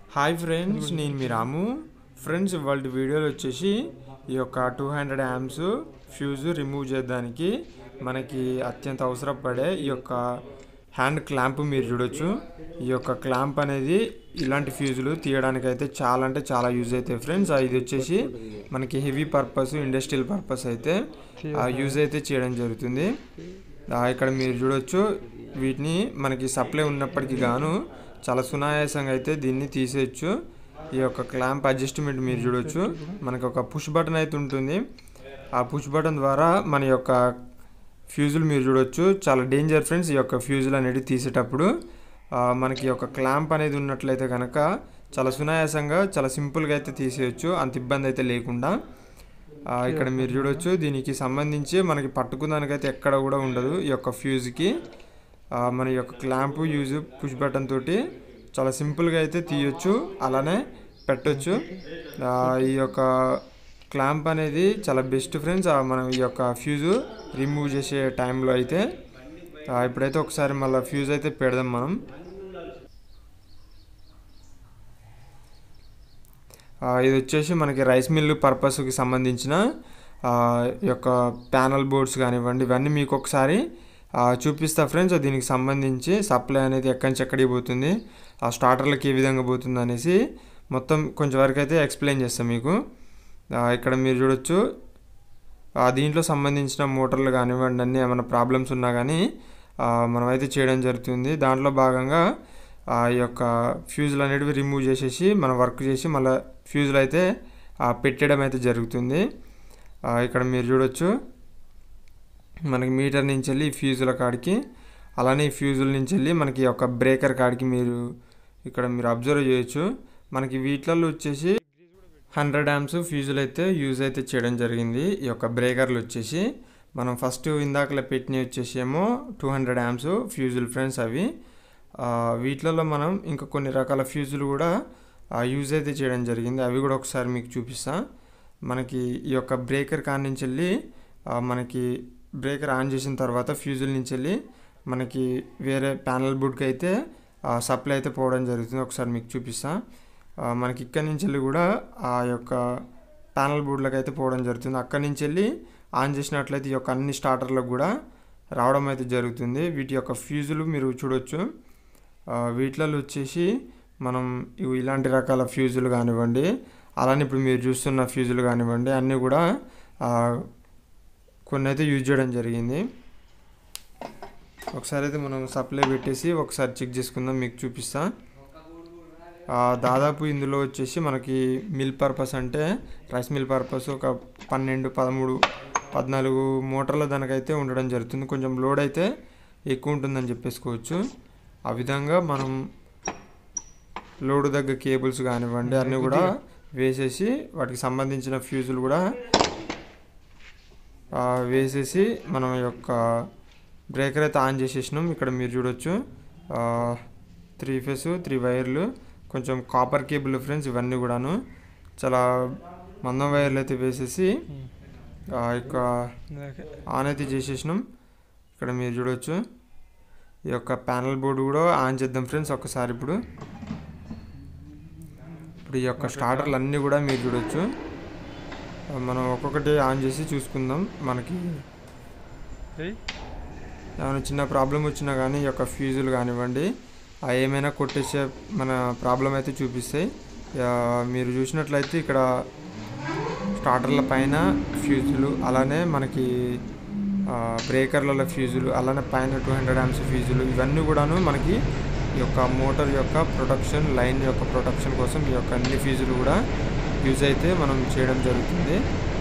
hi friends నేను మీ రాము friends ఇవాళ వీడియోలో వచ్చేసి ఈ యొక్క two hundred amps fuse remove చేయడానికి మనకి అత్యంత అవసరపడే ఈ యొక్క హ్యాండ్ క్లాంప్ మీరు చూడొచ్చు ఈ యొక్క క్లాంప్ అనేది ఇలాంటి ఫ్యూజులు తీయడానికి అయితే చాలా అంటే చాలా యూజ్ అవుతాయి ఫ్రెండ్స్ ఆ ఇది వచ్చేసి మనకి హెవీ పర్పస్ ఇండస్ట్రియల్ పర్పస్ అయితే యూజ్ అయితే చేయడం జరుగుతుంది ఆ, ఇక్కడ మీరు చూడొచ్చు వీటిని మనకి సప్లై ఉన్నప్పటికీ గాను చాలా సునాయాసంగా అయితే దీన్ని తీసేయచ్చు ఈ యొక్క క్లాంప్ అడ్జస్ట్మెంట్ మీరు చూడొచ్చు మనకి ఒక పుష్ బటన్ అయితే ఉంటుంది ఆ పుష్ బటన్ ద్వారా మన యొక్క ఫ్యూజులు మీరు చూడొచ్చు చాలా డేంజర్ ఫ్రెండ్స్ ఈ యొక్క ఫ్యూజులు అనేది తీసేటప్పుడు ఆ, మనకి ఈ యొక్క క్లాంప్ అనేది ఉన్నట్లయితే కనుక చాలా సునాయాసంగా చాలా సింపుల్గా అయితే తీసేయచ్చు అంత ఇబ్బంది అయితే లేకుండా ఆ, ఇక్కడ మీరు చూడొచ్చు దీనికి సంబంధించి మనకి పట్టుకున్నానికైతే ఎక్కడ కూడా ఉండదు ఈ యొక్క ఫ్యూజ్కి ఆ, మన యొక్క క్లాంప్ యూజ్ పుష్ బటన్ తోటి చాలా సింపుల్గా అయితే తీయొచ్చు అలానే పెట్టొచ్చు ఆ, ఈ యొక్క క్లాంప్ అనేది చాలా బెస్ట్ ఫ్రెండ్స్ ఆ, మనం ఈ యొక్క ఫ్యూజ్ రిమూవ్ చేసే టైంలో అయితే ఆ, ఇప్పుడైతే ఒకసారి మళ్ళీ ఫ్యూజ్ అయితే పెడదాం మనం ఆ, ఇది వచ్చేసి మనకి రైస్ మిల్ పర్పస్కి సంబంధించిన ఆ, ఈ యొక్క ప్యానల్ బోర్డ్స్ కానివ్వండి ఇవన్నీ మీకు ఒకసారి ఆ, చూపిస్తా ఫ్రెండ్స్ దీనికి సంబంధించి సప్లై అనేది ఎక్కడి నుంచి ఎక్కడికి పోతుంది ఆ స్టార్టర్లకు ఏ విధంగా పోతుంది అనేసి మొత్తం కొంచెం వరకు అయితే ఎక్స్ప్లెయిన్ చేస్తాం మీకు ఆ, ఇక్కడ మీరు చూడొచ్చు ఆ, దీంట్లో సంబంధించిన మోటార్లు కానివ్వండి అన్నీ ఏమైనా ప్రాబ్లమ్స్ ఉన్నా కానీ ఆ, మనమైతే చేయడం జరుగుతుంది దాంట్లో భాగంగా ఆ ఈ యొక్క ఫ్యూజులు అనేటివి రిమూవ్ చేసేసి మనం వర్క్ చేసి మళ్ళీ ఫ్యూజులు అయితే ఆ, పెట్టడం అయితే జరుగుతుంది ఆ, ఇక్కడ మీరు చూడొచ్చు మనకి మీటర్ నుంచి వెళ్ళి ఈ ఫ్యూజుల కాడికి అలానే ఈ ఫ్యూజుల నుంచి వెళ్ళి మనకి ఈ యొక్క బ్రేకర్ కాడికి మీరు ఇక్కడ మీరు అబ్జర్వ్ చేయొచ్చు మనకి వీటిలలో వచ్చేసి హండ్రెడ్ యామ్స్ ఫ్యూజులు అయితే యూజ్ అయితే చేయడం జరిగింది ఈ యొక్క బ్రేకర్లు వచ్చేసి మనం ఫస్ట్ ఇందాకలో పెట్టినవి వచ్చేసి ఏమో టూ హండ్రెడ్ యామ్స్ ఫ్యూజులు ఫ్రెండ్స్ అవి ఆ, వీటిలలో మనం ఇంకా కొన్ని రకాల ఫ్యూజులు కూడా యూజ్ అయితే చేయడం జరిగింది అవి కూడా ఒకసారి మీకు చూపిస్తా మనకి ఈ యొక్క బ్రేకర్ కాడి నుంచి వెళ్ళి ఆ, మనకి బ్రేకర్ ఆన్ చేసిన తర్వాత ఫ్యూజుల నుంచి వెళ్ళి మనకి వేరే ప్యానల్ బుడ్కి అయితే సప్లై అయితే పోవడం జరుగుతుంది ఒకసారి మీకు చూపిస్తా ఆ, మనకి ఇక్కడి నుంచి వెళ్ళి కూడా ఆ యొక్క ప్యానల్ బోర్డులకు అయితే పోవడం జరుగుతుంది అక్కడి నుంచి వెళ్ళి ఆన్ చేసినట్లయితే ఈ యొక్క అన్ని స్టార్టర్లకు కూడా రావడం అయితే జరుగుతుంది వీటి యొక్క ఫ్యూజులు మీరు చూడొచ్చు ఆ, వీటిలలో వచ్చేసి మనం ఇవి ఇలాంటి రకాల ఫ్యూజులు కానివ్వండి అలానే ఇప్పుడు మీరు చూస్తున్న ఫ్యూజులు కానివ్వండి అన్నీ కూడా ఆ, కొన్ని అయితే యూజ్ చేయడం జరిగింది ఒకసారి అయితే మనం సప్లై పెట్టేసి ఒకసారి చెక్ చేసుకుందాం మీకు చూపిస్తా ఆ, దాదాపు ఇందులో వచ్చేసి మనకి మిల్ పర్పస్ అంటే రైస్ మిల్ పర్పస్ ఒక పన్నెండు పదమూడు పద్నాలుగు మోటార్ల దానికైతే ఉండడం జరుగుతుంది కొంచెం లోడ్ అయితే ఎక్కువ ఉంటుందని చెప్పేసుకోవచ్చు ఆ విధంగా మనం లోడ్ దగ్గర కేబుల్స్ కానివ్వండి అన్నీ కూడా వేసేసి వాటికి సంబంధించిన ఫ్యూజులు కూడా ఆ, వేసేసి మనం ఈ యొక్క బ్రేకర్ అయితే ఆన్ చేసేసినాం ఇక్కడ మీరు చూడొచ్చు త్రీ ఫేస్ త్రీ వైర్లు కొంచెం కాపర్ కేబుల్ ఫ్రెండ్స్ ఇవన్నీ కూడాను చాలా మందం వైర్లు అయితే వేసేసి ఆ యొక్క ఆన్ అయితే చేసేసినాం ఇక్కడ మీరు చూడొచ్చు ఈ యొక్క ప్యానల్ బోర్డు కూడా ఆన్ చేద్దాం ఫ్రెండ్స్ ఒకసారి ఇప్పుడు ఇప్పుడు ఈ యొక్క స్టార్టర్లు అన్నీ కూడా మీరు చూడొచ్చు ఆ, మనం ఒక్కొక్కటి ఆన్ చేసి చూసుకుందాం మనకి ఏమైనా చిన్న ప్రాబ్లం వచ్చినా కానీ ఈ యొక్క ఫ్యూజులు కానివ్వండి ఆ ఏమైనా కొట్టేసే మన ప్రాబ్లం అయితే చూపిస్తాయి ఆ, మీరు చూసినట్లయితే ఇక్కడ స్టార్టర్ల పైన ఫ్యూజులు అలానే మనకి ఆ, బ్రేకర్లలో ఫ్యూజులు అలానే పైన టూ హండ్రెడ్ యామ్స్ ఫ్యూజులు ఇవన్నీ కూడాను మనకి ఈ యొక్క మోటార్ యొక్క ప్రొటెక్షన్ లైన్ యొక్క ప్రొటెక్షన్ కోసం ఈ యొక్క అన్ని ఫ్యూజులు కూడా యూజ్ అయితే మనం చేయడం జరుగుతుంది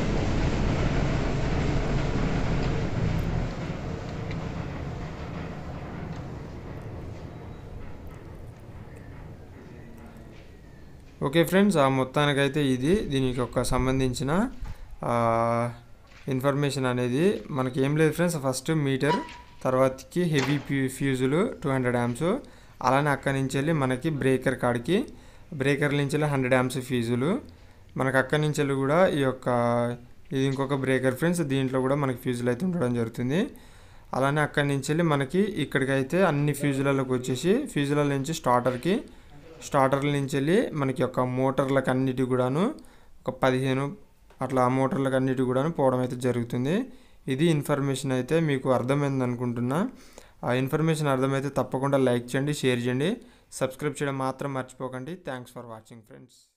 ఓకే ఫ్రెండ్స్ ఆ మొత్తానికైతే ఇది దీనికి ఒక సంబంధించిన ఆ, ఇన్ఫర్మేషన్ అనేది మనకి ఏం లేదు ఫ్రెండ్స్ ఫస్ట్ మీటర్ తర్వాతకి హెవీ ఫ్యూ ఫ్యూజులు టూ హండ్రెడ్ యామ్స్ అలానే అక్కడి నుంచి వెళ్ళి మనకి బ్రేకర్ కాడికి బ్రేకర్ నుంచి వెళ్ళి హండ్రెడ్ యామ్స్ ఫీజులు మనకి అక్కడి నుంచి వెళ్ళి కూడా ఈ యొక్క ఇది ఇంకొక బ్రేకర్ ఫ్రెండ్స్ దీంట్లో కూడా మనకి ఫ్యూజులు అయితే ఉండడం జరుగుతుంది అలానే అక్కడి నుంచి వెళ్ళి మనకి ఇక్కడికైతే అన్ని ఫ్యూజులలోకి వచ్చేసి ఫ్యూజుల నుంచి స్టార్టర్కి స్టార్టర్ల నుంచి వెళ్ళి మనకి యొక్క మోటార్లకు అన్నిటి కూడాను ఒక పదిహేను అట్లా ఆ మోటార్లకు అన్నిటి కూడాను పోవడం అయితే జరుగుతుంది ఇది ఇన్ఫర్మేషన్ అయితే మీకు అర్థమైంది అనుకుంటున్నా ఆ ఇన్ఫర్మేషన్ అర్థమైతే తప్పకుండా లైక్ చేయండి షేర్ చేయండి సబ్స్క్రైబ్ చేయడం మాత్రం మర్చిపోకండి థ్యాంక్స్ ఫర్ వాచింగ్ ఫ్రెండ్స్